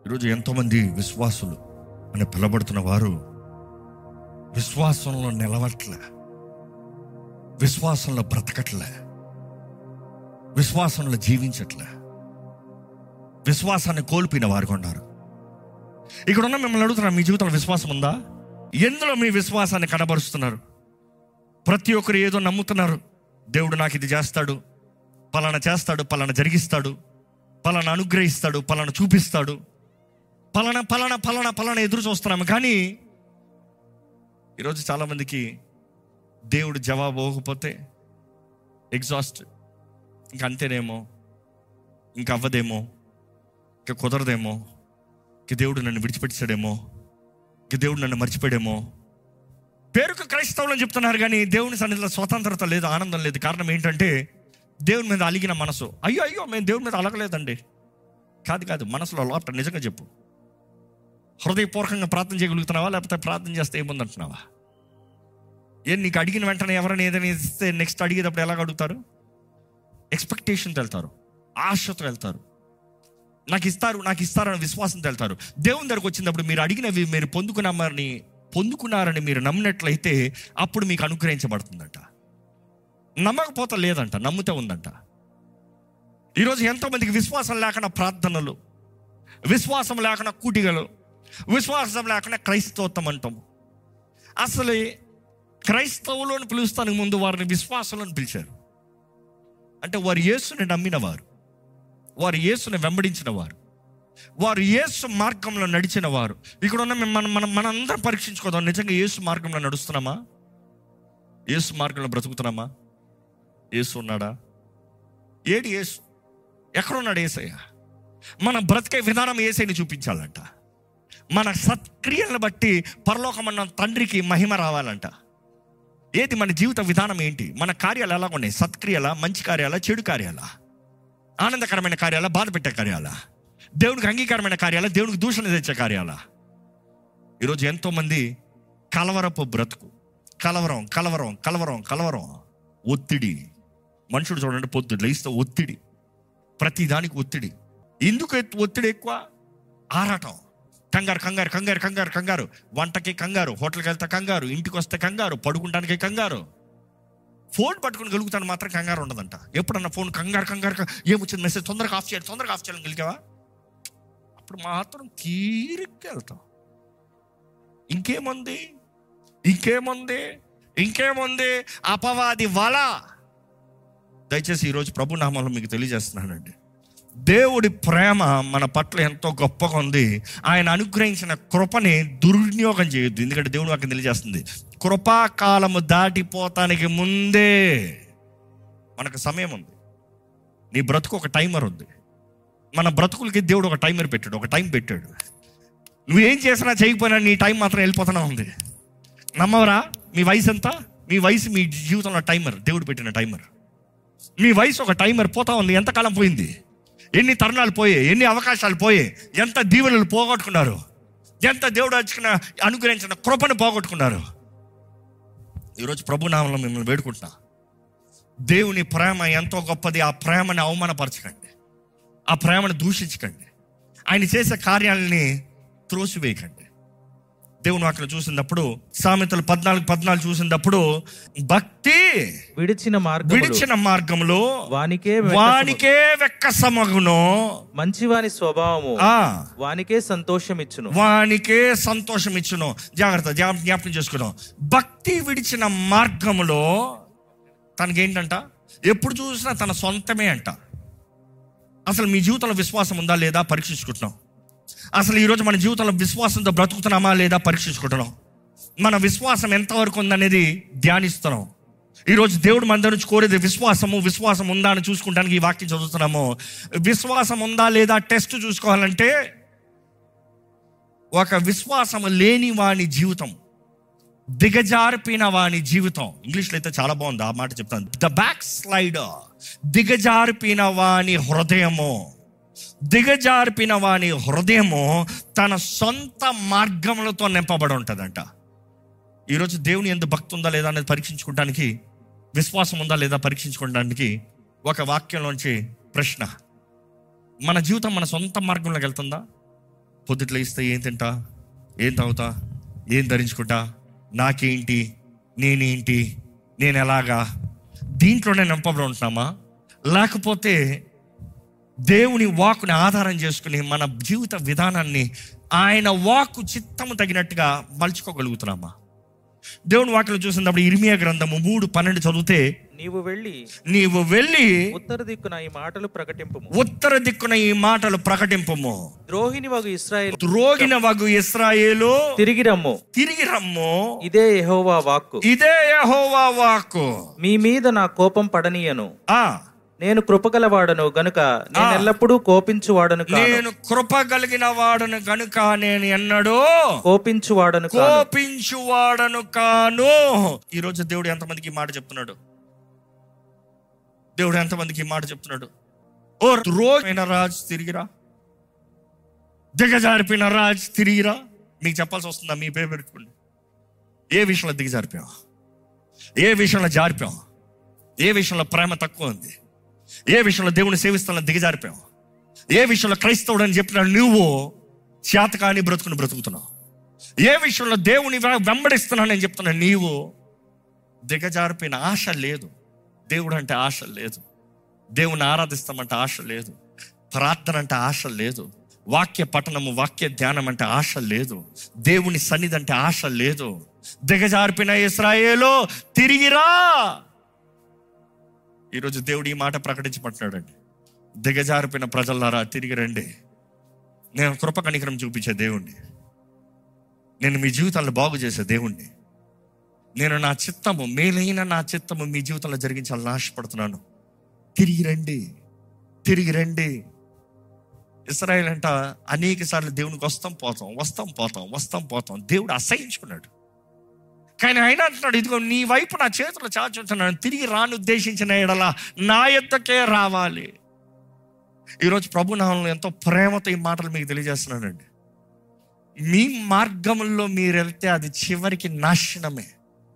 ఈరోజు ఎంతోమంది విశ్వాసులు అని పిలబడుతున్న వారు విశ్వాసంలో నిలవట్లే విశ్వాసంలో బ్రతకట్లే విశ్వాసంలో జీవించట్లే విశ్వాసాన్ని కోల్పోయిన వారు ఉన్నారు ఇక్కడ ఉన్న మిమ్మల్ని అడుగుతున్నా మీ జీవితంలో విశ్వాసం ఉందా ఎందులో మీ విశ్వాసాన్ని కనబరుస్తున్నారు ప్రతి ఒక్కరు ఏదో నమ్ముతున్నారు దేవుడు నాకు ఇది చేస్తాడు పలానా చేస్తాడు పలానా జరిగిస్తాడు పలానా అనుగ్రహిస్తాడు పలానా చూపిస్తాడు పలానా పలానా పలానా పలానా ఎదురు చూస్తున్నాము కానీ ఈరోజు చాలామందికి దేవుడు జవాబు అవ్వకపోతే ఎగ్జాస్ట్ ఇంక అంతేనేమో ఇంక అవ్వదేమో ఇంక కుదరదేమో ఇంక దేవుడు నన్ను విడిచిపెట్టాడేమో ఇంక దేవుడు నన్ను మర్చిపోయాడేమో పేరుకు క్రైస్తవులు అని చెప్తున్నారు కానీ దేవుని సన్నిధిలో స్వతంత్రత లేదు ఆనందం లేదు కారణం ఏంటంటే దేవుని మీద అలిగిన మనసు అయ్యో అయ్యో మేము దేవుని మీద అలగలేదండి కాదు కాదు మనసులో లోపల నిజంగా చెప్పు హృదయపూర్వకంగా ప్రార్థన చేయగలుగుతున్నావా లేకపోతే ప్రార్థన చేస్తే ఏముందంటున్నావా ఏం నీకు అడిగిన వెంటనే ఎవరైనా ఏదైనా ఇస్తే నెక్స్ట్ అడిగేటప్పుడు ఎలాగ అడుగుతారు ఎక్స్పెక్టేషన్తో వెళ్తారు ఆశతో వెళ్తారు నాకు ఇస్తారు నాకు ఇస్తారని విశ్వాసంతో వెళ్తారు దేవుని దగ్గరకు వచ్చినప్పుడు మీరు అడిగినవి మీరు పొందుకున్నామని పొందుకున్నారని మీరు నమ్మినట్లయితే అప్పుడు మీకు అనుగ్రహించబడుతుందంట నమ్మకపోతే లేదంట నమ్మితే ఉందంట ఈరోజు ఎంతోమందికి విశ్వాసం లేకుండా ప్రార్థనలు విశ్వాసం లేకుండా కూటిగలు విశ్వాసం లేకుండా క్రైస్తవత్వం అంటాము అసలు క్రైస్తవులు అని పిలుస్తానికి ముందు వారిని విశ్వాసులను పిలిచారు అంటే వారు యేసుని నమ్మిన వారు వారు యేసుని వెంబడించిన వారు వారు యేసు మార్గంలో నడిచిన వారు ఇక్కడ ఉన్న మేము- మనం మనం మనందరం పరీక్షించుకోదాం నిజంగా యేసు మార్గంలో నడుస్తున్నామా యేసు మార్గంలో బ్రతుకుతున్నామా యేసు ఉన్నాడా ఏడు యేసు ఎక్కడున్నాడు ఏసయ్య మన బ్రతికే విధానం ఏసైని చూపించాలంట మన సత్క్రియలను బట్టి పరలోకమన్న తండ్రికి మహిమ రావాలంట ఏది మన జీవిత విధానం ఏంటి మన కార్యాలు ఎలా ఉన్నాయి సత్క్రియల మంచి కార్యాల చెడు కార్యాల ఆనందకరమైన కార్యాల బాధ పెట్టే కార్యాల దేవునికి అంగీకారమైన కార్యాల దేవునికి దూషణ తెచ్చే కార్యాల ఈరోజు ఎంతోమంది కలవరపు బ్రతుకు కలవరం కలవరం కలవరం కలవరం ఒత్తిడి మనుషుడు చూడండి పొద్దు లేస్తే ఒత్తిడి ప్రతి దానికి ఒత్తిడి ఎందుకు ఎత్- ఒత్తిడి ఎక్కువ ఆరాటం కంగారు కంగారు కంగారు కంగారు కంగారు వంటకి కంగారు హోటల్కి వెళ్తే కంగారు ఇంటికి వస్తే కంగారు పడుకుంటానికి కంగారు ఫోన్ పట్టుకుని గలుగుతాను మాత్రం కంగారు ఉండదంట ఎప్పుడన్నా ఫోన్ కంగారు కంగారు కంగారు, ఏమొచ్చింది మెసేజ్ తొందరగా ఆఫ్ చేయాలి తొందరగా ఆఫ్ చేయాలని గెలికావా అప్పుడు మాత్రం తీరిగ్గా వెళ్తాం ఇంకేముంది ఇంకేముంది ఇంకేముంది అపవాది వల దయచేసి ఈరోజు ప్రభు నామంలో మీకు తెలియజేస్తున్నానండి దేవుడి ప్రేమ మన పట్ల ఎంతో గొప్పగా ఉంది ఆయన అనుగ్రహించిన కృపని దుర్వినియోగం చేయొద్దు ఎందుకంటే దేవుడు వాకి తెలియజేస్తుంది కృపాకాలము దాటిపోతానికి ముందే మనకు సమయం ఉంది నీ బ్రతుకు ఒక టైమర్ ఉంది మన బ్రతుకులకి దేవుడు ఒక టైమర్ పెట్టాడు ఒక టైం పెట్టాడు నువ్వేం చేసినా చేయకపోయినా నీ టైం మాత్రం వెళ్ళిపోతూనే ఉంది నమ్మవరా మీ వయసు ఎంత మీ వయసు మీ జీవితంలో టైమర్ దేవుడు పెట్టిన టైమర్ మీ వయసు ఒక టైమర్ పోతా ఉంది ఎంతకాలం పోయింది ఎన్ని తరుణాలు పోయాయి ఎన్ని అవకాశాలు పోయాయి ఎంత దీవెనలు పోగొట్టుకున్నారు ఎంత దేవుడు వచ్చిన అనుగ్రహించిన కృపను పోగొట్టుకున్నారు ఈరోజు ప్రభునామంలో మిమ్మల్ని వేడుకుంటున్నా దేవుని ప్రేమ ఎంతో గొప్పది ఆ ప్రేమని అవమానపరచకండి ఆ ప్రేమను దూషించకండి ఆయన చేసే కార్యాలని త్రోసివేయకండి దేవుని వాక్యం చూసినప్పుడు సామెతలు పద్నాలుగు పద్నాలుగు చూసినప్పుడు భక్తి విడిచిన మార్గం విడిచిన మార్గంలో వానికే వానికే వెక్కసమగును మంచివాని స్వభావము ఆ వానికే సంతోషం ఇచ్చును వానికే సంతోషం ఇచ్చును జాగ్రత్త జ్ఞా- జ్ఞాపకం చేసుకుందాం భక్తి విడిచిన మార్గములో తనకేంటంట ఎప్పుడు చూసినా తన సొంతమే అంట అసలు మీ జీవితంలో విశ్వాసం ఉందా లేదా పరీక్షించుకుంటున్నాం అసలు ఈరోజు మన జీవితంలో విశ్వాసంతో బ్రతుకుతున్నామా లేదా పరీక్షించుకుంటున్నాం మన విశ్వాసం ఎంతవరకు ఉందనేది ధ్యానిస్తున్నాం ఈరోజు దేవుడు మన దగ్గర నుంచి కోరేది విశ్వాసము విశ్వాసం ఉందా అని చూసుకుంటానికి ఈ వాక్యం చదువుతున్నాము విశ్వాసం ఉందా లేదా టెస్ట్ చూసుకోవాలంటే ఒక విశ్వాసము లేని వాని జీవితం దిగజారిపోయిన వాని జీవితం ఇంగ్లీష్లో అయితే చాలా బాగుంది ఆ మాట చెప్తాను ద బ్యాక్ స్లైడర్ దిగజారిపోయిన వాని హృదయము దిగజారిపోయిన వాని హృదయము తన సొంత మార్గములతో నింపబడి ఉంటుందంట ఈరోజు దేవుని ఎందు భక్తి ఉందా లేదా అనేది పరీక్షించుకోవడానికి విశ్వాసం ఉందా లేదా పరీక్షించుకోవడానికి ఒక వాక్యంలోంచి ప్రశ్న మన జీవితం మన సొంత మార్గంలోకి వెళ్తుందా పొద్దుట్లో ఇస్తే ఏం తింటా ఏం తాగుతా ఏం ధరించుకుంటా నాకేంటి నేనేంటి నేను ఎలాగా దీంట్లోనే నింపబడి ఉంటున్నామా లేకపోతే దేవుని వాక్కుని ఆధారం చేసుకుని మన జీవిత విధానాన్ని ఆయన వాక్కు చిత్తము తగినట్టుగా మలుచుకోగలుగుతున్నామా దేవుని వాక్యలు చూసినప్పుడు ఇర్మియా గ్రంథము మూడు పన్నెండు చదివితే నీవు వెళ్ళి నీవు వెళ్ళి ఉత్తర దిక్కున ఈ మాటలు ప్రకటింపము ఉత్తర దిక్కున ఈ మాటలు ప్రకటింపము ద్రోహిని వగు ఇస్రాయేల్ రోగిన వగు ఇస్రాయేలు తిరిగి రమ్ము తిరిగి రమ్ము ఇదే యెహోవా వాక్కు ఇదే యెహోవా వాక్కు మీ మీద నా కోపం పడనీయను ఆ నేను కృపగలవాడను గనుక నేను ఎల్లప్పుడూ కోపించువాడను కాను నేను కృప కలిగిన వాడను గనుక నేను ఎన్నడూ కోపించువాడను కాను కోపించువాడను కాను ఈరోజు దేవుడు ఎంతమందికి ఈ మాట చెప్తున్నాడు దేవుడు ఎంతమందికి ఈ మాట చెప్తున్నాడు ఓ రోగిన రాజు తిరిగిరా దిగజారిపోయిన రాజు తిరిగిరా మీకు చెప్పాల్సి వస్తుందా మీ పేరు పెట్టుకోండి ఏ విషయంలో దిగజారిపోయాం ఏ విషయంలో జారిపోయాం ఏ విషయంలో ప్రేమ తక్కువ ఉంది ఏ విషయంలో దేవుని సేవిస్తున్న దిగజారిపోయాం ఏ విషయంలో క్రైస్తవుడు అని చెప్పిన నువ్వు చేతకాని బ్రతుకుని బ్రతుకుతున్నావు ఏ విషయంలో దేవుని వె- వెంబడిస్తున్నానని చెప్తున్నా నీవు దిగజారిపోయిన ఆశ లేదు దేవుడు అంటే ఆశ లేదు దేవుని ఆరాధిస్తామంటే ఆశ లేదు ప్రార్థన అంటే ఆశ లేదు వాక్య పఠనము వాక్య ధ్యానం అంటే ఆశ లేదు దేవుని సన్నిధి అంటే ఆశ లేదు దిగజారిపోయిన ఇస్రాయేలో తిరిగిరా ఈరోజు దేవుడు ఈ మాట ప్రకటించమంటున్నాడండి దిగజారిపోయిన ప్రజలారా తిరిగి రండి నేను కృప కనికరం చూపించే దేవుణ్ణి నేను మీ జీవితాలను బాగు చేసే దేవుణ్ణి నేను నా చిత్తము మేలైన నా చిత్తము మీ జీవితంలో జరిగించాలని ఆశపడుతున్నాను తిరిగి రండి తిరిగి రండి ఇస్రాయల్ అంట అనేక సార్లు దేవునికి వస్తాం పోతాం వస్తాం పోతాం వస్తాం పోతాం దేవుడు అసహించుకున్నాడు కానీ ఆయన అంటున్నాడు ఇదిగో నీ వైపు నా చేతులు చాచుతున్నాను తిరిగి రాను ఉద్దేశించిన ఎడల నా యొద్దకే రావాలి ఈరోజు ప్రభు నామంలో ఎంతో ప్రేమతో ఈ మాటలు మీకు తెలియజేస్తున్నానండి మీ మార్గంలో మీరు వెళ్తే అది చివరికి నాశనమే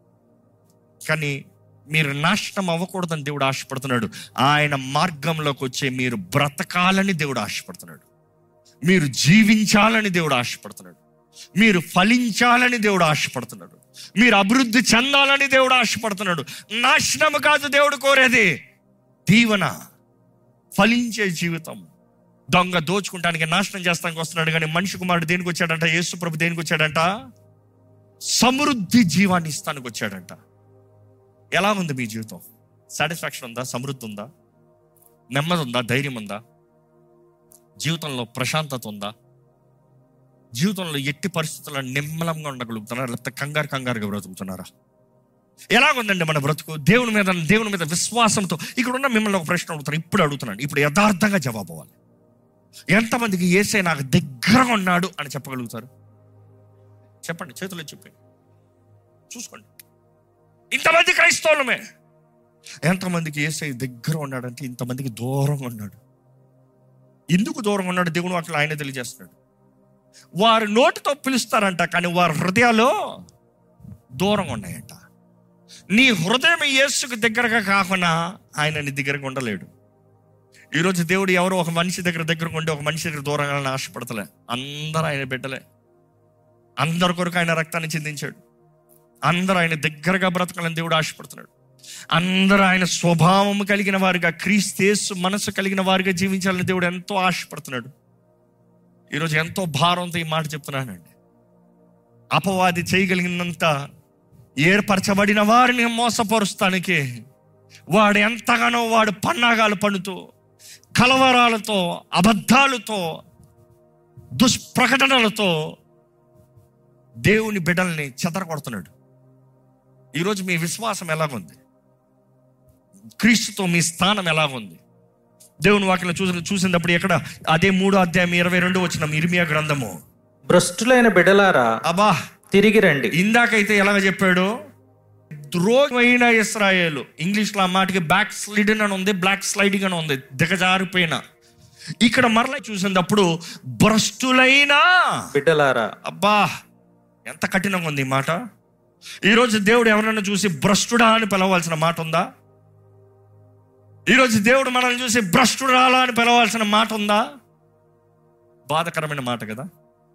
కానీ మీరు నాశనం అవ్వకూడదని దేవుడు ఆశపడుతున్నాడు ఆయన మార్గంలోకి వచ్చే మీరు బ్రతకాలని దేవుడు ఆశపడుతున్నాడు మీరు జీవించాలని దేవుడు ఆశపడుతున్నాడు మీరు ఫలించాలని దేవుడు ఆశపడుతున్నాడు మీరు అభివృద్ధి చెందాలని దేవుడు ఆశపడుతున్నాడు నాశనం కాదు దేవుడు కోరేది దీవెన ఫలించే జీవితం దొంగ దోచుకుంటానికి నాశనం చేస్తానికి వస్తున్నాడు కానీ మనిషి కుమారుడు దేనికి వచ్చాడంట యేసు ప్రభు దేనికి వచ్చాడంట సమృద్ధి జీవాన్ని ఇస్తానికి వచ్చాడంట ఎలా ఉంది మీ జీవితం సాటిస్ఫాక్షన్ ఉందా సమృద్ధి ఉందా నెమ్మది ఉందా ధైర్యం ఉందా జీవితంలో ప్రశాంతత ఉందా జీవితంలో ఎట్టి పరిస్థితుల్లో నిమ్మలంగా ఉండగలుగుతున్నారా లేకపోతే కంగారు కంగారుగా బ్రతుకుతున్నారా ఎలాగుందండి మన బ్రతుకు దేవుని మీద దేవుని మీద విశ్వాసంతో ఇక్కడ ఉన్న మిమ్మల్ని ఒక ప్రశ్న అడుగుతాను ఇప్పుడు అడుగుతున్నాను ఇప్పుడు యథార్థంగా జవాబు అవ్వాలి ఎంతమందికి ఏసై నాకు దగ్గరగా ఉన్నాడు అని చెప్పగలుగుతారు చెప్పండి చేతులు చెప్పండి చూసుకోండి ఇంతమంది క్రైస్తవులమే ఎంతమందికి ఏసై దగ్గర ఉన్నాడంటే ఇంతమందికి దూరంగా ఉన్నాడు ఎందుకు దూరంగా ఉన్నాడు దేవుడు అట్లా ఆయన తెలియజేస్తున్నాడు వారు నోటితో పిలుస్తారంట కానీ వారి హృదయాలు దూరంగా ఉన్నాయంట నీ హృదయం యేసుకు దగ్గరగా కాకుండా ఆయన నీ దగ్గరగా ఉండలేడు ఈరోజు దేవుడు ఎవరు ఒక మనిషి దగ్గర దగ్గరకు ఉండి ఒక మనిషి దగ్గర దూరంగా వెళ్ళాలని ఆశపడతలే అందరూ ఆయన బిడ్డలే అందరి కొరకు ఆయన రక్తాన్ని చిందించాడు అందరూ ఆయన దగ్గరగా బ్రతకాలని దేవుడు ఆశపడుతున్నాడు అందరూ ఆయన స్వభావం కలిగిన వారుగా క్రీస్తేసు మనసు కలిగిన వారుగా జీవించాలని దేవుడు ఎంతో ఆశపడుతున్నాడు ఈరోజు ఎంతో భారంతో ఈ మాట చెప్తున్నానండి అపవాది చేయగలిగినంత ఏర్పరచబడిన వారిని మోసపరుస్తానికి వాడు ఎంతగానో వాడు పన్నాగాలు పన్నుతూ కలవరాలతో అబద్ధాలతో దుష్ప్రకటనలతో దేవుని బిడ్డల్ని చెదరగొడుతున్నాడు ఈరోజు మీ విశ్వాసం ఎలాగుంది క్రీస్తుతో మీ స్థానం ఎలాగుంది దేవుని వాక్యం చూసి చూసినప్పుడు ఎక్కడ అదే మూడో అధ్యాయం ఇరవై రెండు వచ్చిన ఇర్మియా గ్రంథము భ్రష్టులైన బిడలారా అబ్బా తిరిగి రండి ఇందాకైతే ఎలాగ చెప్పాడు ద్రోహమైన ఇస్రాయేలు ఇంగ్లీష్లో ఆ మాటకి బ్యాక్ స్లిడింగ్ అని ఉంది బ్లాక్ స్లైడింగ్ అని ఉంది దిగజారిపోయిన ఇక్కడ మరలా చూసినప్పుడు భ్రష్టులైన బిడ్డలారా అబ్బా ఎంత కఠినంగా ఉంది ఈ మాట ఈరోజు దేవుడు ఎవరైనా చూసి భ్రష్టుడా అని పిలవాల్సిన మాట ఉందా ఈరోజు దేవుడు మనల్ని చూసి భ్రష్టుడాలా అని పిలవాల్సిన మాట ఉందా బాధకరమైన మాట కదా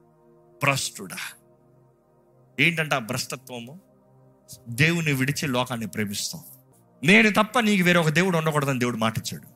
భ్రష్టుడా ఏంటంటే ఆ భ్రష్టత్వము దేవుని విడిచి లోకాన్ని ప్రేమిస్తాం నేను తప్ప నీకు వేరే ఒక దేవుడు ఉండకూడదని దేవుడు మాటిచ్చాడు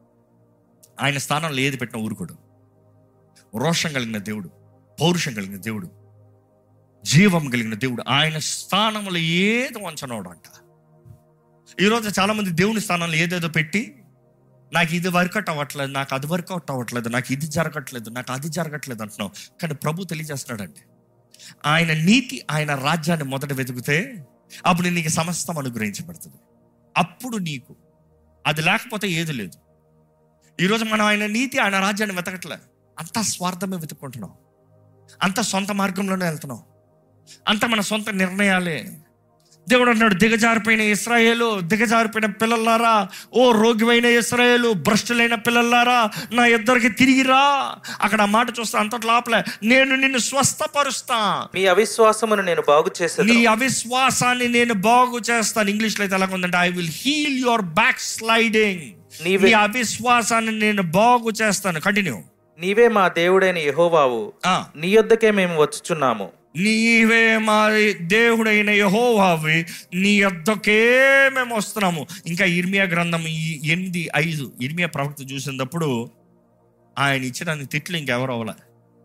ఆయన స్థానంలో ఏది పెట్టిన ఊరుకోడు రోషం కలిగిన దేవుడు పౌరుషం కలిగిన దేవుడు జీవం కలిగిన దేవుడు ఆయన స్థానంలో ఏదో వంచనోడు అంట ఈరోజు చాలామంది దేవుని స్థానంలో ఏదేదో పెట్టి నాకు ఇది వర్కౌట్ అవ్వట్లేదు నాకు అది వర్కౌట్ అవ్వట్లేదు నాకు ఇది జరగట్లేదు నాకు అది జరగట్లేదు అంటున్నావు కానీ ప్రభు తెలియజేస్తున్నాడండి ఆయన నీతి ఆయన రాజ్యాన్ని మొదట వెతుకుతే అప్పుడు నీకు సమస్తం అనుగ్రహించబడుతుంది అప్పుడు నీకు అది లేకపోతే ఏది లేదు ఈరోజు మనం ఆయన నీతి ఆయన రాజ్యాన్ని వెతకట్లే అంతా స్వార్థమే వెతుక్కుంటున్నాం అంత సొంత మార్గంలోనే వెళ్తున్నాం అంత మన సొంత నిర్ణయాలే దేవుడు అన్నాడు దిగజారిపోయిన ఇస్రాయేలు దిగజారిపోయిన పిల్లలారా ఓ రోగివైన ఇస్రాయేలు భ్రష్టులైన పిల్లలారా నా ఇద్దరికి తిరిగిరా అక్కడ ఆ మాట చూస్తా అంత లోపల నేను నిన్ను స్వస్థపరుస్తా మీ అవిశ్వాసమును నేను బాగు చేసేది నీ అవిశ్వాసాన్ని నేను బాగు చేస్తాను ఇంగ్లీష్లో అయితే ఎలా ఉందంటే I will heal your back sliding నీవే- నీ అవిశ్వాసాన్ని నేను బాగు చేస్తాను కంటిన్యూ నీవే మా దేవుడైన యెహోవావు ఆ నీ యొద్దకే మేము వచ్చుచున్నాము నీవే మా దేవుడైన యహోవావి నీ యొద్దకే మేము వస్తున్నాము ఇంకా ఇర్మియా గ్రంథం ఈ ఎనిమిది ఐదు ఇర్మియా ప్రవక్త చూసినప్పుడు ఆయన ఇచ్చిన తిట్లు ఇంకెవరు అవ్వలే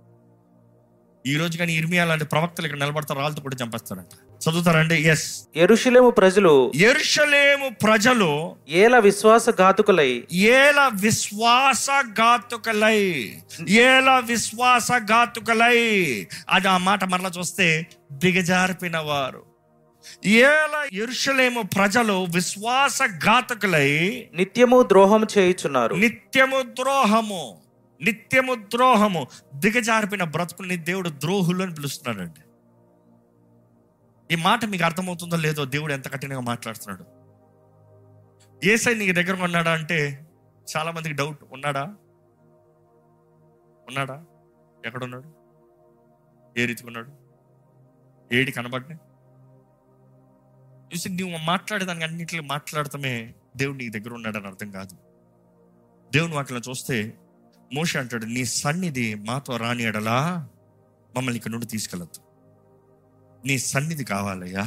ఈ రోజు కానీ ఇర్మియా లాంటి ప్రవక్తలు ఇక్కడ నిలబడతారు రాళ్ళతో కూడా చంపేస్తారంట చదువుతారండి ఎస్ ఎరుషులేము ప్రజలు ఎరుషలేము ప్రజలు ఏల విశ్వాసఘాతుకులై ఏల విశ్వాసఘాతుకలై ఏల విశ్వాసఘాతుకలై అది ఆ మాట మరలా చూస్తే దిగజారిపిన వారు ఏల ఎరుషలేము ప్రజలు విశ్వాసఘాతకులై నిత్యము ద్రోహం చేయుచున్నారు నిత్యము ద్రోహము నిత్యము ద్రోహము దిగజారిపిన బ్రతుకుని దేవుడు ద్రోహులు అని పిలుస్తున్నాడండి ఈ మాట మీకు అర్థమవుతుందో లేదో దేవుడు ఎంత కఠినంగా మాట్లాడుతున్నాడు ఏసై నీకు దగ్గర ఉన్నాడా అంటే చాలా మందికి డౌట్ ఉన్నాడా ఉన్నాడా ఎక్కడున్నాడు ఏ రీతికి ఉన్నాడు ఏడి కనబడి చూసి నువ్వు మాట్లాడేదానికి అన్నింటిలో మాట్లాడటమే దేవుడు నీకు దగ్గర ఉన్నాడని అర్థం కాదు దేవుని వాటిలో చూస్తే మోష అంటాడు నీ సన్నిధి మాతో రాని ఎడలా మమ్మల్ని ఇక్కడ నుండి తీసుకెళ్ళద్దు నీ సన్నిధి కావాలయ్యా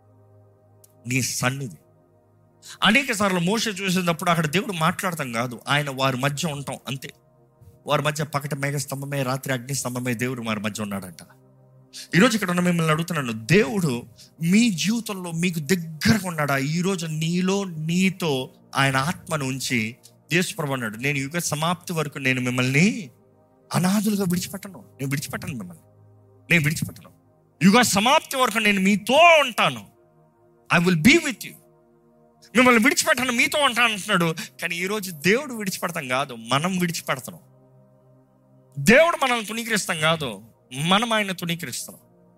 నీ సన్నిధి అనేక సార్లు మోస చూసినప్పుడు అక్కడ దేవుడు మాట్లాడతాం కాదు ఆయన వారి మధ్య ఉంటాం అంతే వారి మధ్య పకట మేఘ స్తంభమే రాత్రి అగ్ని స్తంభమే దేవుడు వారి మధ్య ఉన్నాడంట ఈరోజు ఇక్కడ ఉన్న మిమ్మల్ని అడుగుతున్నాను దేవుడు మీ జీవితంలో మీకు దగ్గరగా ఉన్నాడా ఈరోజు నీలో నీతో ఆయన ఆత్మను ఉంచి దేశప్రభు అన్నాడు నేను యుగ సమాప్తి వరకు నేను మిమ్మల్ని అనాథులుగా విడిచిపెట్టను నేను విడిచిపెట్టను మిమ్మల్ని నేను విడిచిపెట్టను యుగ సమాప్తి వరకు నేను మీతో ఉంటాను I will be with you మిమ్మల్ని విడిచిపెట్టను మీతో ఉంటాను అంటున్నాడు కానీ ఈరోజు దేవుడు విడిచిపెడతాం కాదు మనం విడిచిపెడతాం దేవుడు మనల్ని తుణీకరిస్తాం కాదు మనం ఆయన తుణీకరిస్తాం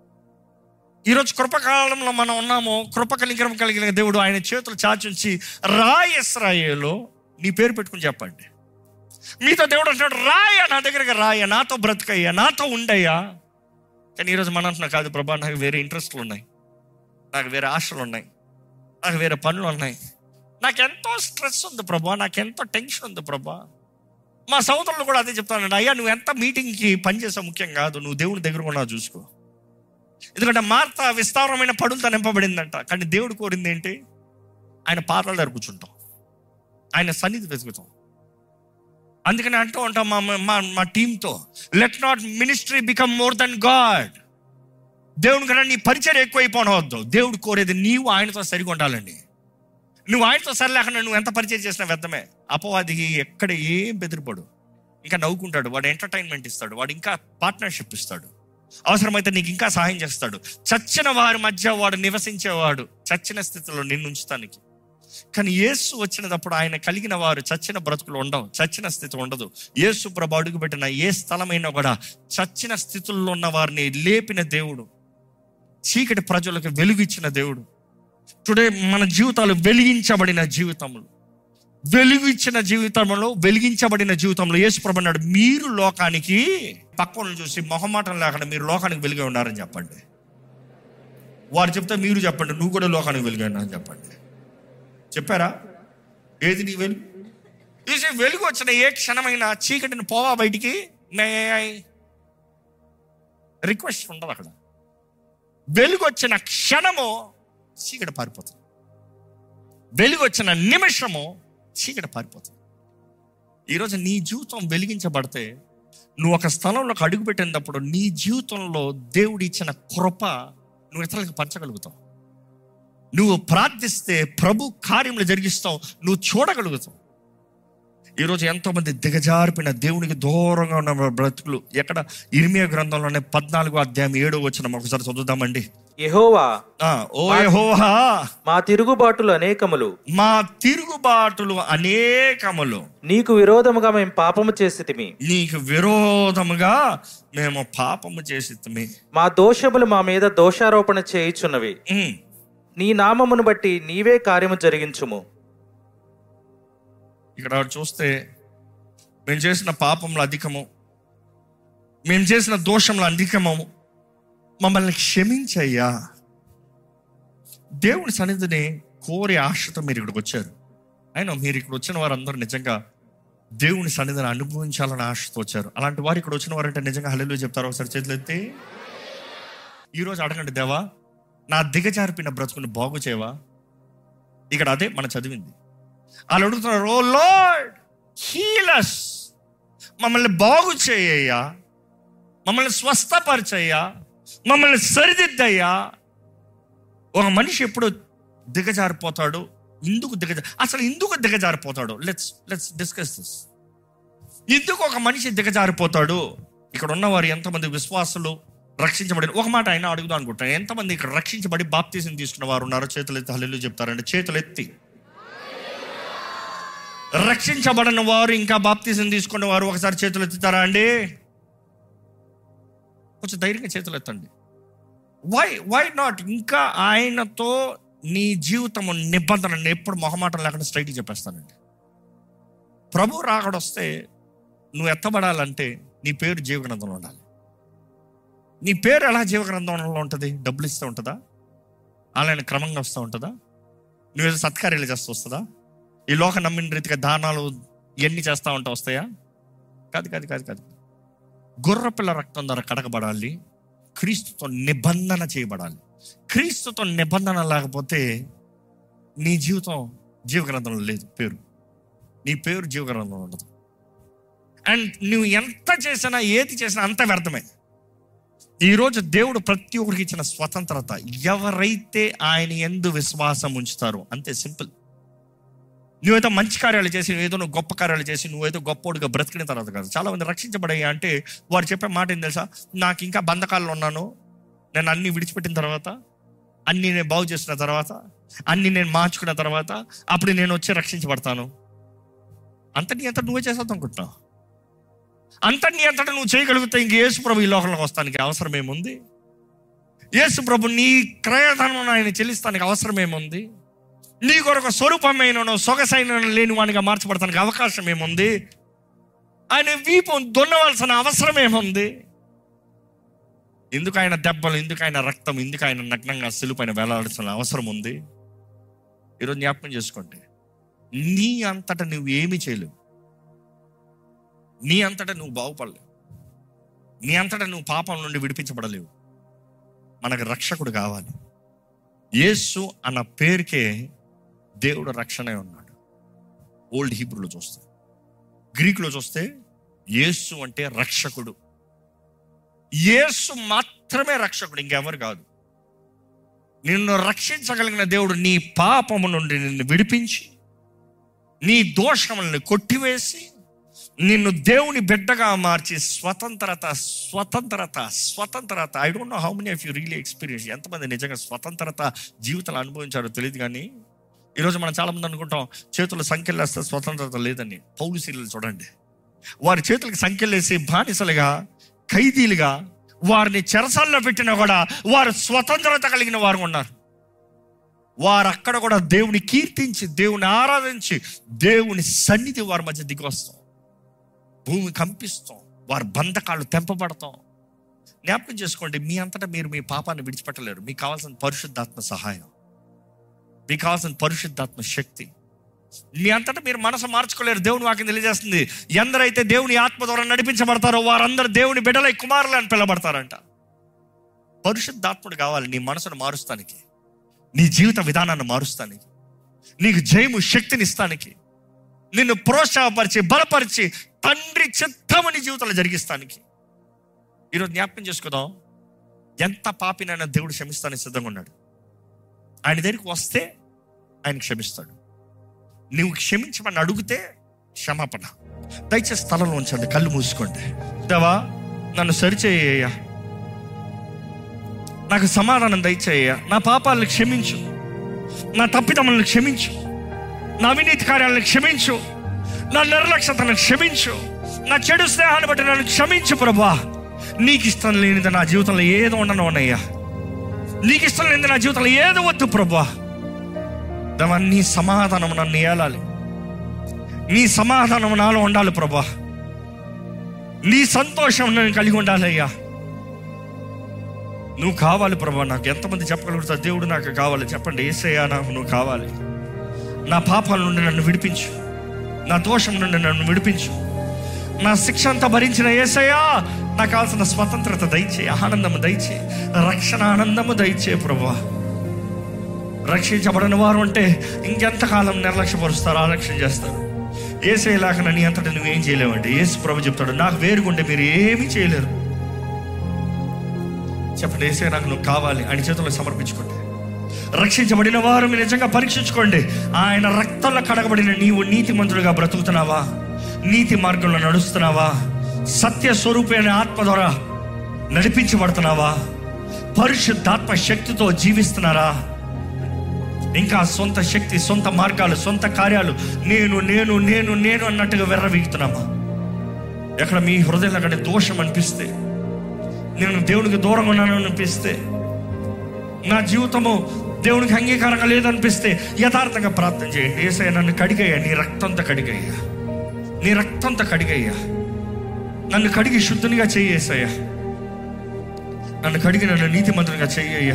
ఈరోజు కృపకాలంలో మనం ఉన్నాము కృప కలిగిరం కలిగిన దేవుడు ఆయన చేతులు చాచుంచి రా ఇస్రాయేలు నీ పేరు పెట్టుకుని చెప్పండి మీతో దేవుడు అంటున్నాడు రాయ నా దగ్గరికి రాయ నాతో బ్రతుకయ్యా నాతో ఉండయ్యా కానీ ఈరోజు మనం అంటున్నా కాదు ప్రభా నాకు వేరే ఇంట్రెస్ట్లు ఉన్నాయి నాకు వేరే ఆశలు ఉన్నాయి నాకు వేరే పనులు ఉన్నాయి నాకు ఎంతో స్ట్రెస్ ఉంది ప్రభా నాకు ఎంతో టెన్షన్ ఉంది ప్రభా మా సోదరులు కూడా అదే చెప్తానండి అయ్యా నువ్వు ఎంత మీటింగ్కి పనిచేసావు ముఖ్యం కాదు నువ్వు దేవుని దగ్గర కూడా చూసుకో ఎందుకంటే మార్త విస్తారమైన పడులతో నింపబడిందంట కానీ దేవుడు కోరింది ఏంటి ఆయన పాత్రల దగ్గర కూర్చుంటాం ఆయన సన్నిధి వెతుకుతాం అందుకని అంటూ ఉంటాం మా మా మా టీంతో let not ministry become more than God దేవుని కన్నా నీ పరిచయం ఎక్కువైపోనవద్దు దేవుడు కోరేది నీవు ఆయనతో సరిగా ఉండాలండి నువ్వు ఆయనతో సరిలేకుండా నువ్వు ఎంత పరిచయం చేసినా వ్యర్థమే అపవాదికి ఎక్కడ ఏం బెదిరిపడు ఇంకా నవ్వుకుంటాడు వాడు ఎంటర్టైన్మెంట్ ఇస్తాడు వాడు ఇంకా పార్ట్నర్షిప్ ఇస్తాడు అవసరమైతే నీకు ఇంకా సహాయం చేస్తాడు చచ్చిన వారి మధ్య వాడు నివసించేవాడు చచ్చిన స్థితిలో నిన్ను ఉంచుతానికి కానీ యేసు వచ్చినప్పుడు ఆయన కలిగిన వారు చచ్చిన బ్రతుకులు ఉండవు చచ్చిన స్థితి ఉండదు యేసు ప్రభు అడుగుపెట్టిన ఏ స్థలమైనా కూడా చచ్చిన స్థితుల్లో ఉన్న వారిని లేపిన దేవుడు చీకటి ప్రజలకు వెలుగు ఇచ్చిన దేవుడు టుడే మన జీవితాలు వెలిగించబడిన జీవితములు వెలుగు ఇచ్చిన జీవితంలో వెలిగించబడిన జీవితంలో యేసు ప్రభు అన్నాడు మీరు లోకానికి పక్కన చూసి మొహమాటం లేకుండా మీరు లోకానికి వెలుగు ఉన్నారని చెప్పండి వారు చెప్తే మీరు చెప్పండి నువ్వు కూడా లోకానికి వెలుగు అని చెప్పండి చెప్పారా ఏది నీ వెలుగు చూసి వెలుగు వచ్చిన ఏ క్షణమైనా చీకటిని పోవా బయటికి నే రిక్వెస్ట్ ఉండదు అక్కడ వెలుగు వచ్చిన క్షణము చీకటి పారిపోతుంది వెలుగు వచ్చిన నిమిషము చీకటి పారిపోతుంది ఈరోజు నీ జీవితం వెలిగించబడితే నువ్వు ఒక స్థలంలోకి అడుగు పెట్టినప్పుడు నీ జీవితంలో దేవుడు ఇచ్చిన కృప నువ్వు ఇతరులకు పంచగలుగుతావు నువ్వు ప్రార్థిస్తే ప్రభు కార్యములు జరిగిస్తావు నువ్వు చూడగలుగుతావు ఈరోజు ఎంతో మంది దిగజారిపోయిన దేవునికి దూరంగా ఉన్న బ్రతుకులు ఎక్కడ ఇర్మియా గ్రంథంలోనే పద్నాలుగో అధ్యాయం ఏడో వచ్చిన ఒకసారి చదువుదామండి యెహోవా ఆ, ఓ యెహోవా మా తిరుగుబాటులు అనేకములు మా తిరుగుబాటులు అనేకములు నీకు విరోధముగా మేము పాపము చేసితిమి నీకు విరోధముగా మేము పాపము చేసి మా దోషములు మా మీద దోషారోపణ చేయుచున్నవి నీ నామమును బట్టి నీవే కార్యము జరిగించుము ఇక్కడ చూస్తే మేము చేసిన పాపములు అధికము మేము చేసిన దోషములు అధికము మమ్మల్ని క్షమించయ్యా దేవుని సన్నిధిని కోరి ఆశతో మీరు ఇక్కడికి వచ్చారు అయినా మీరు ఇక్కడ వచ్చిన వారందరూ నిజంగా దేవుని సన్నిధిని అనుభవించాలని ఆశతో వచ్చారు అలాంటి వారు ఇక్కడ వచ్చిన వారంటే నిజంగా హల్లెలూయా చెప్తారు ఒకసారి చేతులు ఎత్తి ఈరోజు అడగండి దేవా నా దిగజారిపిన బ్రతుకుని బాగు చేయవా ఇక్కడ అదే మనం చదివింది వాళ్ళు అడుగుతున్నారు ఓ లార్డ్ హీలస్ మమ్మల్ని బాగు చేయ్యా మమ్మల్ని స్వస్థపరిచయ్యా మమ్మల్ని సరిదిద్దయ్యా ఒక మనిషి ఎప్పుడు దిగజారిపోతాడు ఎందుకు దిగజారి అసలు ఎందుకు దిగజారిపోతాడు లెట్స్ లెట్స్ డిస్కస్ దిస్ ఎందుకు ఒక మనిషి దిగజారిపోతాడు ఇక్కడ ఉన్నవారు ఎంతమంది విశ్వాసులు రక్షించబడి ఒక మాట అయినా అడుగుదాం అనుకుంటాను ఎంతమంది ఇక్కడ రక్షించబడి బాప్తీసం తీసుకున్న వారు ఉన్నారో చేతులు ఎత్తి హల్లు చెప్తారంటే చేతులు ఎత్తి రక్షించబడిన వారు ఇంకా బాప్తీసం తీసుకున్న వారు ఒకసారి చేతులు ఎత్తుతారా అండి కొంచెం ధైర్యంగా చేతులు ఎత్తండి వై వై నాట్ ఇంకా ఆయనతో నీ జీవితము నిబంధన ఎప్పుడు మొహమాటం లేకుండా స్ట్రైట్గా చెప్పేస్తానండి ప్రభు రాకడొస్తే నువ్వు ఎత్తబడాలంటే నీ పేరు జీవగ్రంథంలో ఉండాలి నీ పేరు ఎలా జీవగ్రంథంలో ఉంటుంది డబ్బులు ఇస్తూ ఉంటుందా అలానే క్రమంగా వస్తూ ఉంటుందా నువ్వేదో సత్కార్యాలు చేస్తూ వస్తుందా ఈ లోక నమ్మిన రీతిగా దానాలు ఎన్ని చేస్తూ ఉంటా వస్తాయా కాదు కాదు కాదు కాదు గుర్రపిల్ల రక్తం ద్వారా కడగబడాలి క్రీస్తుతో నిబంధన చేయబడాలి క్రీస్తుతో నిబంధన లేకపోతే నీ జీవితం జీవగ్రంథంలో లేదు పేరు నీ పేరు జీవగ్రంథంలో ఉండదు అండ్ నువ్వు ఎంత చేసినా ఏది చేసినా అంత వ్యర్థమే ఈరోజు దేవుడు ప్రతి ఒక్కరికి ఇచ్చిన స్వతంత్రత ఎవరైతే ఆయన ఎందు విశ్వాసం ఉంచుతారో అంతే సింపుల్ నువ్వేదో మంచి కార్యాలు చేసి నువ్వేదో నువ్వు గొప్ప కార్యాలు చేసి నువ్వేదో గొప్పోడుగా బ్రతికిన తర్వాత కాదు చాలా మంది రక్షించబడాయి అంటే వారు చెప్పే మాట ఏం తెలుసా నాకు ఇంకా బంధకాల్లో ఉన్నాను నేను అన్ని విడిచిపెట్టిన తర్వాత అన్ని నేను బాగు చేసిన తర్వాత అన్ని నేను మార్చుకున్న తర్వాత అప్పుడు నేను వచ్చి రక్షించబడతాను అంత నీ అంతటా నువ్వే చేసేద్దాం అనుకుంటున్నావు అంత నీ అంతటా నువ్వు చేయగలిగితే ఇంక యేసు ప్రభు ఈ లోకంలోకి వస్తానికి అవసరం ఏముంది యేసు ప్రభు నీ క్రయధనం ఆయన చెల్లిస్తానికి అవసరం ఏముంది నీ కొరకు స్వరూపమైన సొగసైన లేని వానిగా మార్చబడతానికి అవకాశం ఏముంది ఆయన వీపు దున్నవలసిన అవసరం ఏముంది ఎందుకు ఆయన దెబ్బలు ఎందుకు ఆయన రక్తం ఎందుకు ఆయన నగ్నంగా సిలుపైన వేలాడాల్సిన అవసరం ఉంది ఈరోజు జ్ఞాపకం చేసుకోండి నీ అంతటా నువ్వు ఏమీ చేయలేవు నీ అంతటా నువ్వు బాగుపడలేవు నీ అంతటా నువ్వు పాపం నుండి విడిపించబడలేవు మనకు రక్షకుడు కావాలి యేసు అన్న పేరుకే దేవుడు రక్షణే ఉన్నాడు ఓల్డ్ హీబ్రూలో చూస్తే గ్రీకులో చూస్తే యేసు అంటే రక్షకుడు యేసు మాత్రమే రక్షకుడు ఇంకెవరు కాదు నిన్ను రక్షించగలిగిన దేవుడు నీ పాపము నుండి నిన్ను విడిపించి నీ దోషములను కొట్టివేసి నిన్ను దేవుని బిడ్డగా మార్చి స్వతంత్రత స్వతంత్రత స్వతంత్రత I don't know how many of you really experience ఎంతమంది నిజంగా స్వతంత్రత జీవితాలు అనుభవించారో తెలియదు కానీ ఈరోజు మనం చాలా మంది అనుకుంటాం చేతులు సంఖ్యలు వేస్తే స్వతంత్రత లేదని పౌలిసీలు చూడండి వారి చేతులకు సంఖ్యలు వేసి బానిసలుగా ఖైదీలుగా వారిని చెరసాల్లో పెట్టినా కూడా వారు స్వతంత్రత కలిగిన వారు ఉన్నారు వారు అక్కడ కూడా దేవుని కీర్తించి దేవుని ఆరాధించి దేవుని సన్నిధి వారి మధ్య దిగి వస్తాం భూమి కంపిస్తాం వారి బంధకాలు తెంపబడతాం జ్ఞాపకం చేసుకోండి మీ అంతటా మీరు మీ పాపాన్ని విడిచిపెట్టలేరు మీకు కావాల్సిన పరిశుద్ధాత్మ సహాయం మీకు కావాల్సిన పరిశుద్ధాత్మ శక్తి మీ అంతటా మీరు మనసు మార్చుకోలేరు దేవుని వాక్యం తెలియజేస్తుంది ఎందరైతే దేవుని ఆత్మ ద్వారా నడిపించబడతారో వారందరూ దేవుని బిడ్డలై కుమారులు అని పిలబడతారంట పరిశుద్ధాత్ముడు కావాలి నీ మనసును మారుస్తానికి నీ జీవిత విధానాన్ని మారుస్తానికి నీకు జయము శక్తిని ఇస్తానికి నిన్ను ప్రోత్సాహపరిచి బలపరిచి తండ్రి చిత్తము నీ జీవితంలో జరిగిస్తానికి ఈరోజు జ్ఞాపకం చేసుకుందాం ఎంత పాపినైనా దేవుడు క్షమిస్తానికి సిద్ధంగా ఉన్నాడు ఆయన దగ్గరికి వస్తే ఆయన క్షమిస్తాడు నువ్వు క్షమించమని అడిగితే క్షమాపణ దయచేసి స్థలంలో ఉంచండి కళ్ళు మూసుకోండి దేవా నన్ను సరిచేయ్యా నాకు సమాధానం దయచేయ్యా నా పాపాలను క్షమించు నా తప్పిదములను క్షమించు నా అవినీతి కార్యాలను క్షమించు నా నిర్లక్ష్యతను క్షమించు నా చెడు స్నేహాన్ని బట్టి నన్ను క్షమించు ప్రభా నీకు ఇష్టం లేనిది నా జీవితంలో ఏదో ఉండను అన్నయ్యా నీకు ఇష్టం లేనిది నా జీవితంలో ఏదో వద్దు ప్రభా దేవా నీ సమాధానం నన్ను ఏలాలి నీ సమాధానం నాలో ఉండాలి ప్రభా నీ సంతోషం నేను కలిగి ఉండాలి అయ్యా నువ్వు కావాలి ప్రభా నాకు ఎంతమంది చెప్పగలుగుతారు దేవుడు నాకు కావాలి చెప్పండి ఏసయ్యా నాకు నువ్వు కావాలి నా పాపాల నుండి నన్ను విడిపించు నా దోషం నుండి నన్ను విడిపించు నా శిక్ష అంతా భరించిన ఏసయ్యా నాకు కావాల్సిన స్వతంత్రత దయచే ఆనందము దయచే రక్షణ ఆనందము దయచే ప్రభా రక్షించబడిన వారు అంటే ఇంకెంతకాలం నిర్లక్ష్యపరుస్తారు ఆలక్ష్యం చేస్తారు ఏసే లేకుండా నీ అంతటా నువ్వేం చేయలేవండి ఏసు ప్రభు చెప్తాడు నాకు వేరుగుంటే మీరు ఏమీ చేయలేరు చెప్పండి ఏసే నాకు నువ్వు కావాలి ఆయన చేతుల్లో సమర్పించుకోండి రక్షించబడిన వారు మీరు నిజంగా పరీక్షించుకోండి ఆయన రక్తంలో కడగబడిన నీవు నీతిమంతుడిగా బ్రతుకుతున్నావా నీతి మార్గంలో నడుస్తున్నావా సత్య స్వరూపైన ఆత్మ ద్వారా నడిపించబడుతున్నావా పరిశుద్ధాత్మ శక్తితో జీవిస్తున్నారా ఇంకా సొంత శక్తి సొంత మార్గాలు సొంత కార్యాలు నేను నేను నేను నేను అన్నట్టుగా వెర్రవీగుతున్నామా ఎక్కడ మీ హృదయంలో అక్కడ దోషం అనిపిస్తే నేను దేవునికి దూరంగా ఉన్నాను అనిపిస్తే నా జీవితము దేవునికి అంగీకారంగా లేదనిపిస్తే యథార్థంగా ప్రార్థన చేయండి ఏసయ్య నన్ను కడిగయ్యా నీ రక్తంతో కడిగయ్యా నీ రక్తంతో కడిగయ్యా నన్ను కడిగి శుద్ధునిగా చెయ్యేసయ్యా నన్ను కడిగి నన్ను నీతిమంతునిగా చెయ్యయ్యా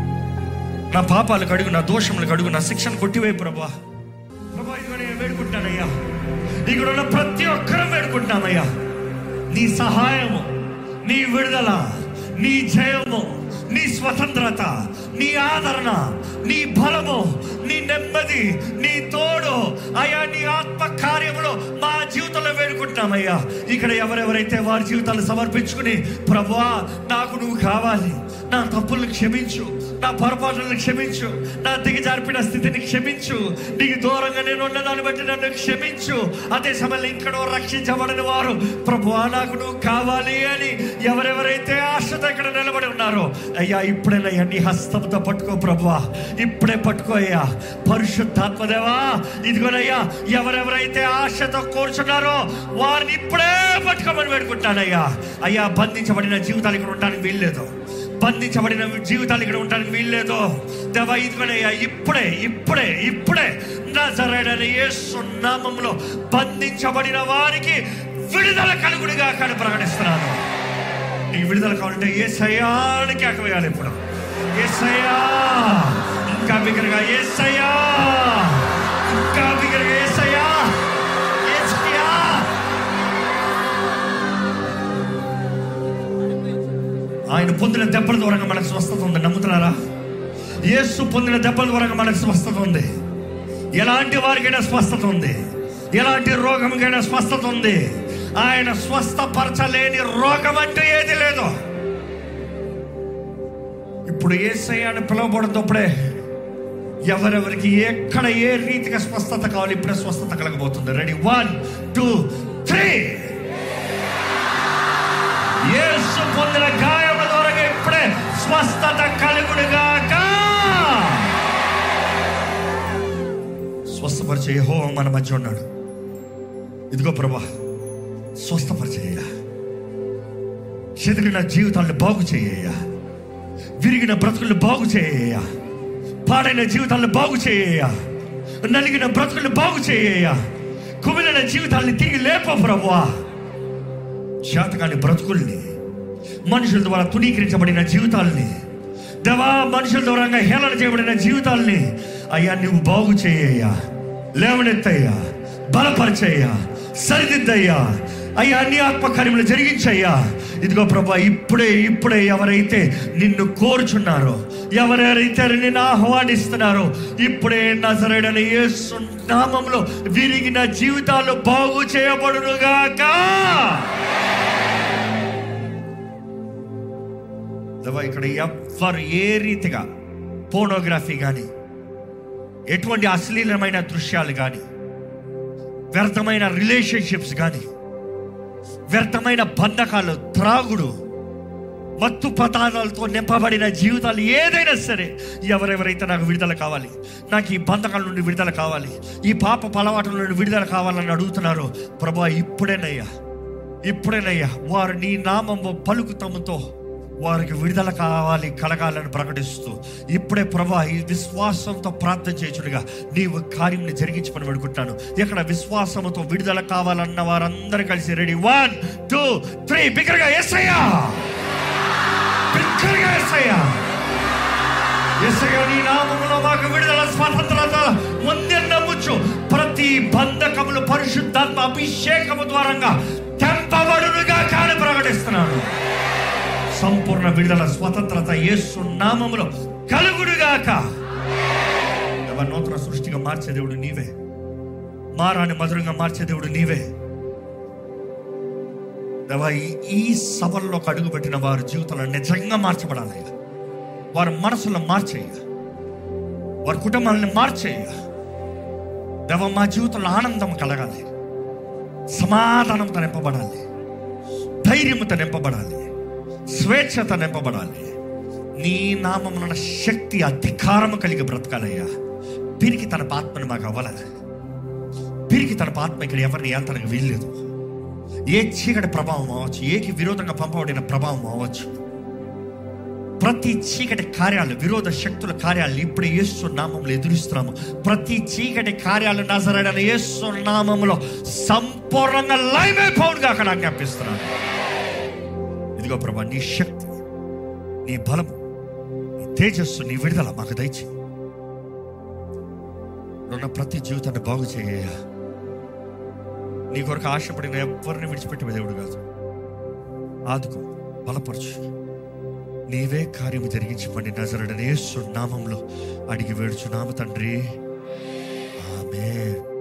నా పాపాలు కడుగు నా దోషములు కడుగు నా శిక్షను కొట్టివే ప్రభా ప్రభా ఇదిగో నేను వేడుకుంటానయ్యా ఇక్కడ ఉన్న ప్రతి ఒక్కరూ వేడుకుంటున్నామయ్యా నీ సహాయము నీ విడుదల నీ జయము నీ స్వతంత్రత నీ ఆదరణ నీ బలము నీ నెమ్మది నీ తోడు అయ్యా నీ ఆత్మ కార్యములు మా జీవితంలో వేడుకుంటున్నామయ్యా ఇక్కడ ఎవరెవరైతే వారి జీవితాలు సమర్పించుకుని ప్రభువా నాకు నువ్వు కావాలి నా తప్పులను క్షమించు నా పొరపాట్లను క్షమించు నా దిగజారిపిన స్థితిని క్షమించు నీకు దూరంగా నేను ఉన్న దాన్ని బట్టి నన్ను క్షమించు అదే సమయంలో ఇంకడో రక్షించబడిన వారు ప్రభువా నాకు నువ్వు కావాలి అని ఎవరెవరైతే ఆశతో ఇక్కడ నిలబడి ఉన్నారో అయ్యా ఇప్పుడేనయ్యా నీ హస్తంతో పట్టుకో ప్రభువా ఇప్పుడే పట్టుకో అయ్యా పరిశుద్ధాత్మదేవా ఇదిగోనయ్యా ఎవరెవరైతే ఆశతో కోరుచున్నారో వారిని ఇప్పుడే పట్టుకోమని వేడుకుంటానయ్యా అయ్యా బంధించబడిన జీవితాలు ఇక్కడ ఉండడానికి వీల్లేదు బంధించబడిన జీవితాలు ఇక్కడ ఉండడానికి వీల్లేదు దేవా ఇదిగోనయ్యా ఇప్పుడే ఇప్పుడే ఇప్పుడే నజరేడని యేసు నామంలో బంధించబడిన వారికి విడుదల కలుగుడిగా కానీ ప్రకటిస్తున్నాను నీ విడుదల కావాలంటే ఏ సయానికి ఎక్కవేయాలి ఇప్పుడు ఏ సయా ఇంకా బిగ్గరగా ఏ సయా ఇంకా బిగ్గరగా ఏ సయా ఏసయ్యా. ఆయన పొందిన దెబ్బల ద్వారా మనకు స్వస్థత ఉంది నమ్ముతున్నారా యేసు పొందిన దెబ్బల ద్వారా మనకు స్వస్థత ఉంది ఎలాంటి వారికైనా స్వస్థత ఉంది ఎలాంటి రోగంకైనా స్వస్థత ఉంది ఆయన స్వస్థపరచలేని రోగం అంటూ ఏది లేదు ఇప్పుడు ఏసై అని పిలువబడుతున్నప్పుడే ఎవరెవరికి ఎక్కడ ఏ రీతిగా స్వస్థత కావాలి ఇప్పుడే స్వస్థత కలగబోతుంది ready one two three Yesu పొందిన గాయముల ద్వారా ఇప్పుడే స్వస్థత కలుగుడుగాక స్వస్థపరిచే హో మన మధ్య ఉన్నాడు ఇదిగో ప్రభా స్వస్థపరిచేయ చెదిరిన జీవితాలను బాగు చేయ విరిగిన బ్రతుకులను బాగు చేయ పాడైన జీవితాలను బాగు చేయ నలిగిన బ్రతుకులను బాగు చేయ కుమిలిన జీవితాన్ని తిరిగి లేప ప్రభువా శాతకాని బ్రతుకుల్ని మనుషుల ద్వారా తునీకరించబడిన జీవితాల్ని దేవా మనుషుల ద్వారా హేళన చేయబడిన జీవితాల్ని అయ్యా నువ్వు బాగు చేయ్యా లేవనెత్తయ్యా బలపరిచయ్యా సరిదిద్దయ్యా అయ్యా నీ ఆత్మకార్యములు జరిగించయ్యా ఇదిగో ప్రభా ఇప్పుడే ఇప్పుడే ఎవరైతే నిన్ను కోరుచున్నారో ఎవరెవరైతే నిన్ను ఆహ్వానిస్తున్నారో ఇప్పుడే నజరడని యేసు నామంలో విరిగిన జీవితాలు బాగు చేయబడునుగాక దేవా, ఇక్కడ ఎవ్వరు ఏ రీతిగా పోనోగ్రఫీ కానీ ఎటువంటి అశ్లీలమైన దృశ్యాలు కానీ వ్యర్థమైన రిలేషన్షిప్స్ కానీ వ్యర్థమైన బంధకాలు త్రాగుడు మత్తు పదార్థాలతో నింపబడిన జీవితాలు ఏదైనా సరే ఎవరెవరైతే నాకు విడుదల కావాలి నాకు ఈ బంధకాల నుండి విడుదల కావాలి ఈ పాప అలవాటుల నుండి విడుదల కావాలని అడుగుతున్నారో ప్రభా ఇప్పుడేనయ్యా ఇప్పుడేనయ్యా వారు నీ నామము పలుకుతముతో వారికి విడుదల కావాలి కలగాలని ప్రకటిస్తూ ఇప్పుడే ప్రభా ఈ విశ్వాసంతో ప్రార్థన చేయుచుడుగా నీవు కార్యం జరిగించమని పడుకుంటాను ఇక్కడ విశ్వాసంతో విడుదల కావాలన్న వారందరూ కలిసి రెడీ వన్ టూ త్రీ బిగ్గరగా ఎస్ఐయా బిగ్గరగా ఎస్ఐయా ఎస్ఐయా నీ నామములో మాకు విడుదల స్వాతంత్రత ముందే నమ్ముచు ప్రతి బంధకములు పరిశుద్ధాత్మ అభిషేకము ద్వారంగా తెంపబడునుగా కాని ప్రకటిస్తున్నాను సంపూర్ణ విడుదల స్వతంత్రత యేసు నామములో కలుగుడుగాక దేవా, నూతన సృష్టిగా మార్చే దేవుడు నీవే మారాని మధురంగా మార్చే దేవుడు నీవే దేవా, ఈ- ఈ సభల్లో అడుగు పెట్టిన వారి జీవితంలో నిజంగా మార్చబడాలి వారి మనసులో మార్చేయ వారి కుటుంబాలను మార్చేయ దేవ మా జీవితంలో ఆనందం కలగాలి సమాధానంతో నింపబడాలి ధైర్యంతో నింపబడాలి స్వేచ్ఛత నింపబడాలి నీ నామమున శక్తి అధికారము కలిగి బ్రతకాలయ్యా పిరికి తన ఆత్మను మాకు అవ్వాల పిరికి తన ఆత్మ ఇక్కడ ఎవరిని ఏల్తనకు వీల్లేదు ఏ చీకటి ప్రభావం అవ్వచ్చు ఏకి విరోధంగా పంపబడిన ప్రభావం అవ్వచ్చు ప్రతి చీకటి కార్యాలు విరోధ శక్తుల కార్యాలు ఇప్పుడే యేసు నామంలో ఎదురిస్తున్నాము ప్రతి చీకటి కార్యాలు నజరడని యేసు నామంలో సంపూర్ణంగా లైవ్ అయిపోవుడుగా అక్కడ ఆజ్ఞాపిస్తున్నాను ఇదిగో ప్రభా నీ శక్తి నీ బలము నీ తేజస్సు నీ విడుదల మాకు దయచి ఉన్న ప్రతి జీవితాన్ని బాగు చేయ నీ కొరకు ఆశపడిన ఎవరిని విడిచిపెట్టే దేవుడు కాదు ఆదుకో బలపరచు నీవే కార్యము జరిగించమని నజరడనే నామంలో అడిగి వేడుచున్నాము తండ్రి ఆమె